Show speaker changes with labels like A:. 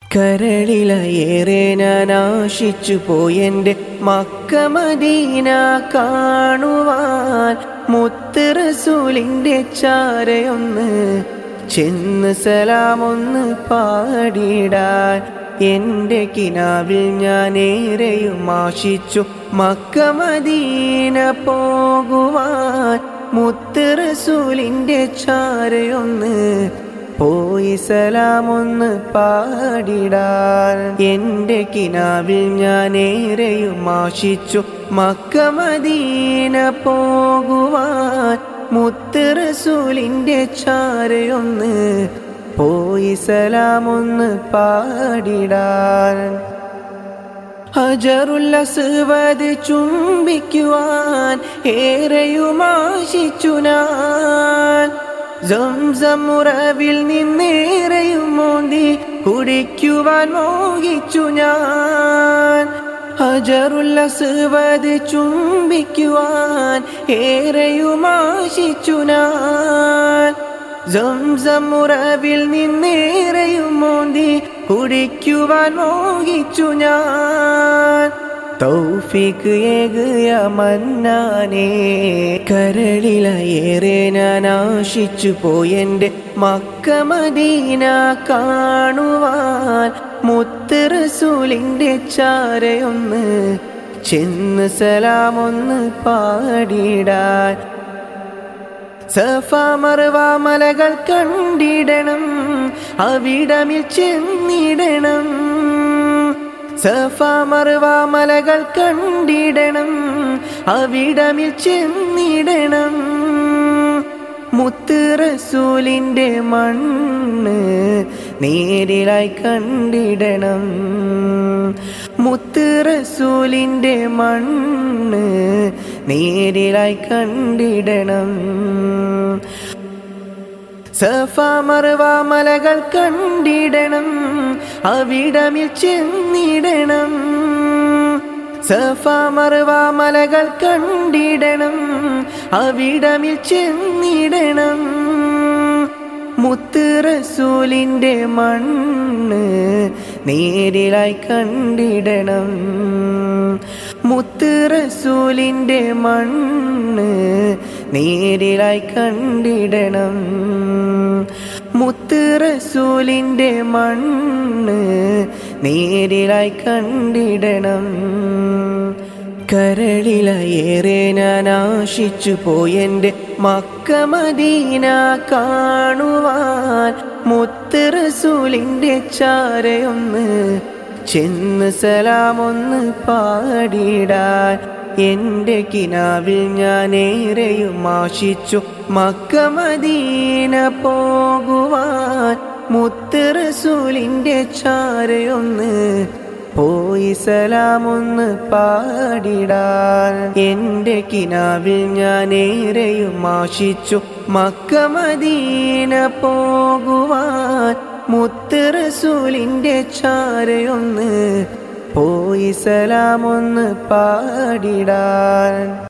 A: കരളിലയേറെ ഞാൻ ആശിച്ചു പോയെൻ്റെ മക്കമദീന കാണുവാൻ മുത്ത് റസൂലിൻ്റെ ചാരയൊന്ന് ചെന്ന് സലാമൊന്ന് പാടിടാൻ എൻ്റെ കിനാവിൽ ഞാൻ ഏറെയും ആശിച്ചു മക്കമദീന പോകുവാൻ മുത്ത് റസൂലിൻ്റെ ചാരയൊന്ന് പോയി സലാമൊന്ന് പാടിടാൻ എൻ്റെ കിനാവിൽ ഞാൻ ഏറെയും ആശിച്ചു മക്കമദീന പോകുവാൻ മുത്ത് റസൂലിൻ്റെ ചാരയൊന്ന് പോയി സലാമൊന്ന് പാടിടാൻ ഹജറുല്ലസ്വത് ചുംബിക്കുവാൻ ഏറെയും ആശിച്ചു ഞാൻ സംസമുറവിൽ നിന്നേറെയും മോന്തി കുടിക്കുവാൻ മോഹിച്ചു ഞാൻ ഹജറുല്ലസ്വത് ചുംബിക്കുവാൻ ഏറെയും ആശിച്ചു ഞാൻ സംസമുറവിൽ നിന്നേറെയും മോന്തി കുടിക്കുവാൻ മോഹിച്ചു ഞാൻ തൗഫിക്ക് ഏകയ മന്നാനേ കരളിലയേറെ ഞാൻ ആശിച്ചു പോയെൻ്റെ മക്കമദീന കാണുവാൻ മുത്ത് റസൂലിൻ്റെ ചാരയൊന്ന് ചെന്ന് സലാമൊന്ന് പാടിടാൻ സഫ മറുവ മലകൾ കണ്ടിടണം അവിടമിൽ ചെന്നിടണം സഫ മറുവ മലകൾ കണ്ടിടണം അവിടമിൽ ചെന്നിടണം മുത്ത് റസൂലിൻ്റെ മണ്ണ് നേരിലായി കണ്ടിടണം മുത്ത് റസൂലിൻ്റെ മണ്ണ് നേരിലായി കണ്ടിടണം സഫ മറുവ മലകൾ കണ്ടിടണം അവിടമിൽ ചെന്നിടണം സഫ മറുവ മലകൾ കണ്ടിടണം അവിടമിൽ ചെന്നിടണം മുത്ത് റസൂലിൻ്റെ മണ്ണ് നേരിലായി കണ്ടിടണം മുത്ത് റസൂലിൻ്റെ മണ്ണ് നേരിലായി കണ്ടിടണം മുത്ത് റസൂലിൻ്റെ മണ്ണ് നേരിലായി കണ്ടിടണം കരളിലയേറെ ഞാൻ ആശിച്ചു പോയെൻ്റെ മക്കമദീന കാണുവാൻ മുത്ത് റസൂലിൻ്റെ ചാരയൊന്ന് ചെന്ന് സലാമൊന്ന് പാടിടാൻ എൻ്റെ കിനാവിൽ ഞാൻ ഏറെയും ആശിച്ചു മക്കമദീന പോകുവാൻ മുത്ത് റസൂലിൻ്റെ ചാരയൊന്ന് പോയി സലാമൊന്ന് പാടിടാൻ എൻ്റെ കിനാവിൽ ഞാൻ ഏറെയും ആശിച്ചു മക്കമദീന പോകുവാൻ മുത്ത് റസൂലിൻ്റെ ചാരയൊന്ന് പോയി സലാമൊന്ന് പാടിടാൻ